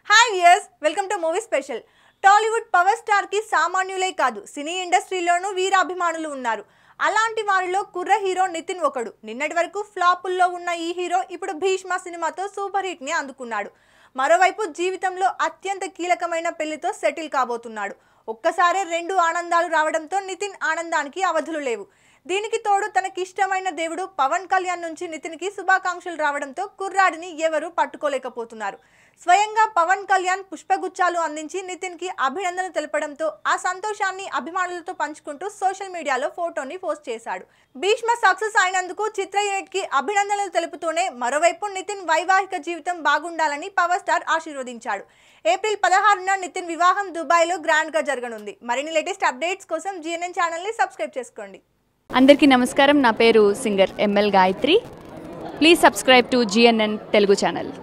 hi viewers welcome to movie special Tollywood power star కి సామాన్యులే కాదు సినీ ఇండస్ట్రీలోనూ వీరాభిమానులు ఉన్నారు అలాంటి వారిలో కుర్ర హీరో నితిన్ ఒకడు నిన్నటి వరకు ఫ్లాపుల్లో ఉన్న ఈ హీరో ఇప్పుడు భీష్మ సినిమాతో సూపర్ హిట్ ని అందుకున్నాడు మరోవైపు జీవితంలో అత్యంత కీలకమైన పెళ్లితో సెటిల్ కాబోతున్నాడు ఒక్కసారే రెండు ఆనందాలు రావడంతో నితిన్ ఆనందానికి అవధులు లేవు దీనికి తోడు తనకిష్టమైన దేవుడు పవన్ కళ్యాణ్ నుంచి నితిన్కి శుభాకాంక్షలు రావడంతో కుర్రాడిని ఎవరూ పట్టుకోలేకపోతున్నారు స్వయంగా పవన్ కళ్యాణ్ పుష్పగుచ్చాలు అందించి నితిన్కి అభినందనలు తెలపడంతో ఆ సంతోషాన్ని అభిమానులతో పంచుకుంటూ సోషల్ మీడియాలో ఫోటోని పోస్ట్ చేశాడు భీష్మ సక్సెస్ అయినందుకు చిత్ర యూనిట్కి అభినందనలు తెలుపుతూనే మరోవైపు నితిన్ వైవాహిక జీవితం బాగుండాలని పవర్ స్టార్ ఆశీర్వదించాడు ఏప్రిల్ పదహారున నితిన్ వివాహం దుబాయ్లో గ్రాండ్గా జరగనుంది మరిన్ని లేటెస్ట్ అప్డేట్స్ కోసం జిఎన్ఎన్ ఛానల్ని సబ్స్క్రైబ్ చేసుకోండి అందరికీ నమస్కారం నా పేరు singer ML Gayatri please subscribe to GNN Telugu channel